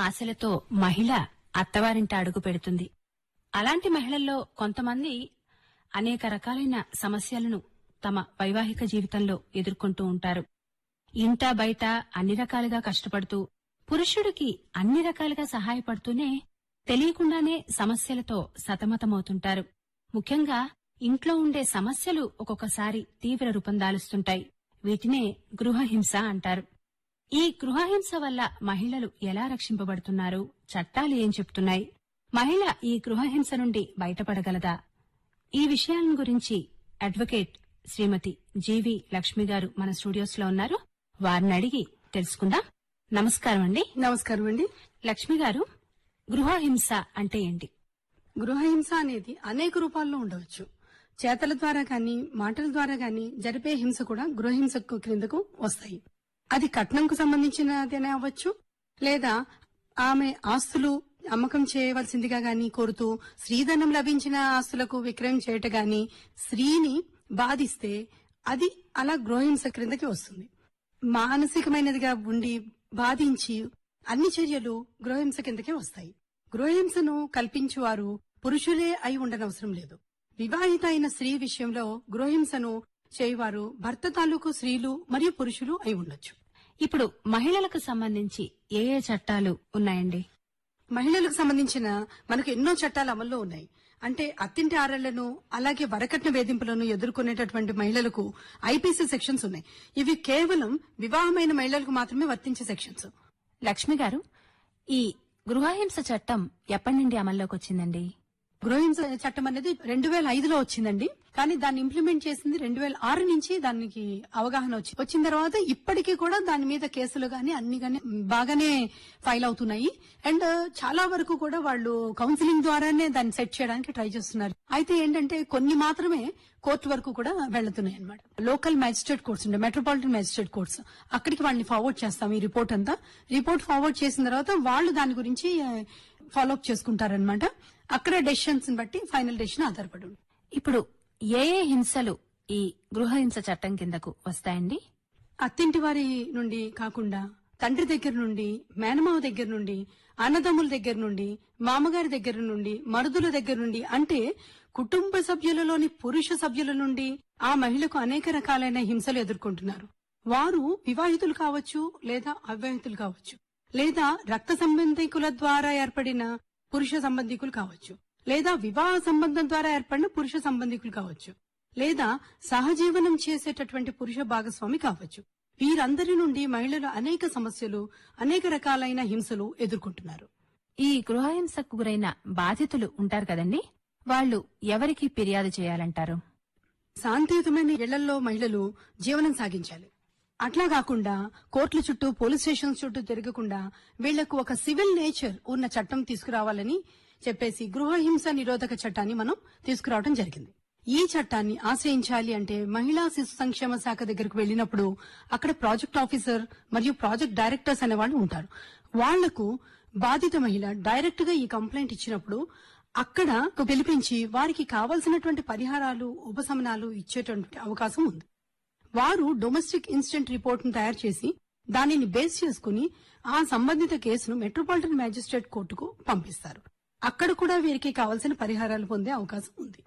ఆశలతో మహిళ అత్తవారింట అడుగు పెడుతుంది అలాంటి మహిళల్లో కొంతమంది అనేక రకాలైన సమస్యలను తమ వైవాహిక జీవితంలో ఎదుర్కొంటూ ఉంటారు ఇంట బయట అన్ని రకాలుగా కష్టపడుతూ పురుషుడికి అన్ని రకాలుగా సహాయపడుతూనే తెలియకుండానే సమస్యలతో సతమతమవుతుంటారు ముఖ్యంగా ఇంట్లో ఉండే సమస్యలు ఒక్కొక్కసారి తీవ్ర రూపం దాలుస్తుంటాయి వీటినే గృహహింస అంటారు ఈ గృహహింస వల్ల మహిళలు ఎలా రక్షింపబడుతున్నారు చట్టాలు ఏం చెప్తున్నాయి మహిళ ఈ గృహహింస నుండి బయటపడగలదా ఈ విషయాలను గురించి అడ్వకేట్ శ్రీమతి జీవి లక్ష్మి గారు మన స్టూడియోస్ లో ఉన్నారు వారిని అడిగి తెలుసుకుందాం నమస్కారం అండి నమస్కారం అండి లక్ష్మి గారు గృహహింస అంటే ఏంటి గృహహింస అనేది అనేక రూపాల్లో ఉండవచ్చు చేతల ద్వారా గాని మాటల ద్వారా గాని జరిపే హింస కూడా గృహహింస క్రిందకు వస్తాయి అది కట్నంకు సంబంధించినదేనే అవ్వచ్చు లేదా ఆమె ఆస్తులు అమ్మకం చేయవలసిందిగా గాని కోరుతూ స్త్రీధనం లభించిన ఆస్తులకు విక్రయం చేయట గాని స్త్రీని బాధిస్తే అది అలా గృహహింస క్రిందకి వస్తుంది మానసికమైనదిగా ఉండి బాధించి అన్ని చర్యలు గృహహింస కిందకే వస్తాయి గృహహింసను కల్పించువారు పురుషులే అయి ఉండనవసరం లేదు వివాహిత అయిన స్త్రీ విషయంలో గృహహింసను చేయవారు భర్త తాలూకు స్త్రీలు మరియు పురుషులు అయి ఉండొచ్చు ఇప్పుడు మహిళలకు సంబంధించి ఏ ఏ చట్టాలు ఉన్నాయండి మహిళలకు సంబంధించిన మనకు ఎన్నో చట్టాలు అమల్లో ఉన్నాయి అంటే అత్తింటి ఆరళ్లను అలాగే వరకట్న వేధింపులను ఎదుర్కొనేటటువంటి మహిళలకు ఐపీసీ సెక్షన్స్ ఉన్నాయి ఇవి కేవలం వివాహమైన మహిళలకు మాత్రమే వర్తించే సెక్షన్స్ లక్ష్మి గారు ఈ గృహహింస చట్టం ఎప్పటి నుండి అమల్లోకి వచ్చిందండి గృహహింస చట్టం అనేది రెండు వేల ఐదులో వచ్చిందండి కానీ దాన్ని ఇంప్లిమెంట్ చేసింది రెండు వేల ఆరు నుంచి దానికి అవగాహన వచ్చి వచ్చిన తర్వాత ఇప్పటికీ కూడా దాని మీద కేసులు గాని అన్ని గాని బాగానే ఫైల్ అవుతున్నాయి అండ్ చాలా వరకు కూడా వాళ్ళు కౌన్సిలింగ్ ద్వారానే దాన్ని సెట్ చేయడానికి ట్రై చేస్తున్నారు అయితే ఏంటంటే కొన్ని మాత్రమే కోర్టు వరకు కూడా వెళ్తున్నాయి అనమాట లోకల్ మ్యాజిస్ట్రేట్ కోర్ట్స్ ఉండే మెట్రోపాలిటన్ మ్యాజిస్ట్రేట్ కోర్ట్స్ అక్కడికి వాళ్ళని ఫార్వర్డ్ చేస్తాం ఈ రిపోర్ట్ అంతా రిపోర్ట్ ఫార్వర్డ్ చేసిన తర్వాత వాళ్ళు దాని గురించి ఫాలో అప్ చేసుకుంటారనమాట అక్కడ డెసిషన్స్ బట్టి ఫైనల్ డెసిషన్ ఆధారపడి ఉంటుంది. ఇప్పుడు ఏ ఏ హింసలు ఈ గృహహింస చట్టం కిందకు వస్తాయండి అత్తింటి వారి నుండి కాకుండా తండ్రి దగ్గర నుండి మేనమావ దగ్గర నుండి అన్నదమ్ముల దగ్గర నుండి మామగారి దగ్గర నుండి మరుదుల దగ్గర నుండి అంటే కుటుంబ సభ్యులలోని పురుష సభ్యుల నుండి ఆ మహిళకు అనేక రకాలైన హింసలు ఎదుర్కొంటున్నారు వారు వివాహితులు కావచ్చు లేదా అవివాహితులు కావచ్చు లేదా రక్త సంబంధికుల ద్వారా ఏర్పడిన పురుష సంబంధికులు కావచ్చు లేదా వివాహ సంబంధం ద్వారా ఏర్పడిన పురుష సంబంధికులు కావచ్చు లేదా సహజీవనం చేసేటటువంటి పురుష భాగస్వామి కావచ్చు వీరందరి నుండి మహిళలు అనేక సమస్యలు అనేక రకాలైన హింసలు ఎదుర్కొంటున్నారు ఈ గృహహింసకు గురైన బాధితులు ఉంటారు కదండి వాళ్ళు ఎవరికి ఫిర్యాదు చేయాలంటారు శాంతియుతమైన ఇళ్లలో మహిళలు జీవనం సాగించాలి అట్లా కాకుండా కోర్టుల చుట్టూ పోలీస్ స్టేషన్స్ చుట్టూ తిరగకుండా వీళ్లకు ఒక సివిల్ నేచర్ ఉన్న చట్టం తీసుకురావాలని చెప్పేసి గృహహింస నిరోధక చట్టాన్ని మనం తీసుకురావడం జరిగింది ఈ చట్టాన్ని ఆశ్రయించాలి అంటే మహిళా శిశు సంక్షేమ శాఖ దగ్గరకు వెళ్ళినప్పుడు అక్కడ ప్రాజెక్ట్ ఆఫీసర్ మరియు ప్రాజెక్ట్ డైరెక్టర్స్ అనే వాళ్ళు ఉంటారు వాళ్లకు బాధిత మహిళ డైరెక్ట్ గా ఈ కంప్లైంట్ ఇచ్చినప్పుడు అక్కడ పిలిపించి వారికి కావలసినటువంటి పరిహారాలు ఉపశమనాలు ఇచ్చేటువంటి అవకాశం ఉంది వారు డొమెస్టిక్ ఇన్సిడెంట్ రిపోర్ట్ ను తయారు చేసి దానిని బేస్ చేసుకుని ఆ సంబంధిత కేసును మెట్రోపాలిటన్ మ్యాజిస్ట్రేట్ కోర్టుకు పంపిస్తారు అక్కడ కూడా వీరికి కావలసిన పరిహారాలు పొందే అవకాశం ఉంది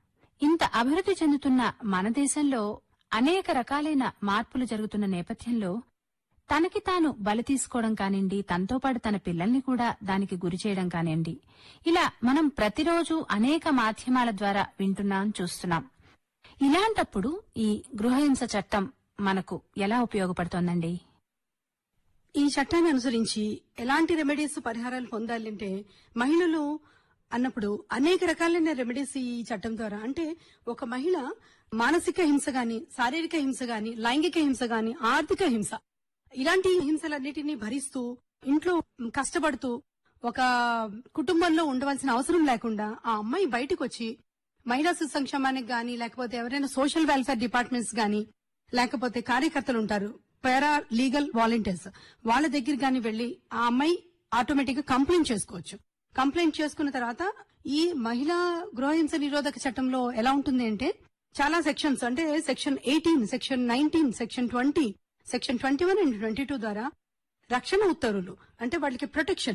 ఇంత అభివృద్ధి చెందుతున్న మన దేశంలో అనేక రకాలైన మార్పులు జరుగుతున్న నేపథ్యంలో తనకి తాను బలి తీసుకోవడం కానివ్వండి తనతో పాటు తన పిల్లల్ని కూడా దానికి గురి చేయడం కానివ్వండి ఇలా మనం ప్రతిరోజు అనేక మాధ్యమాల ద్వారా వింటున్నాం చూస్తున్నాం ఇలాంటప్పుడు ఈ గృహహింస చట్టం మనకు ఎలా ఉపయోగపడుతోందండి ఈ చట్టాన్ని అనుసరించి ఎలాంటి రెమెడీస్ పరిహారాలు పొందాలంటే మహిళలు అన్నప్పుడు అనేక రకాలైన రెమెడీస్ ఈ చట్టం ద్వారా అంటే ఒక మహిళ మానసిక హింస గాని శారీరక హింస గాని లైంగిక హింస గాని ఆర్థిక హింస ఇలాంటి హింసలన్నిటినీ భరిస్తూ ఇంట్లో కష్టపడుతూ ఒక కుటుంబంలో ఉండవలసిన అవసరం లేకుండా ఆ అమ్మాయి బయటకు వచ్చి మహిళా శిశు సంక్షేమానికి గాని లేకపోతే ఎవరైనా సోషల్ వెల్ఫేర్ డిపార్ట్మెంట్స్ గాని లేకపోతే కార్యకర్తలు ఉంటారు పారా లీగల్ వాలంటీర్స్ వాళ్ళ దగ్గర గాని వెళ్లి ఆ అమ్మాయి ఆటోమేటిక్ గా కంప్లైంట్ చేసుకోవచ్చు కంప్లైంట్ చేసుకున్న తర్వాత ఈ మహిళా గృహహింస నిరోధక చట్టంలో ఎలా ఉంటుంది అంటే చాలా సెక్షన్స్ అంటే section eighteen section nineteen section twenty section twenty one and twenty two ద్వారా రక్షణ ఉత్తర్వులు అంటే వాళ్ళకి ప్రొటెక్షన్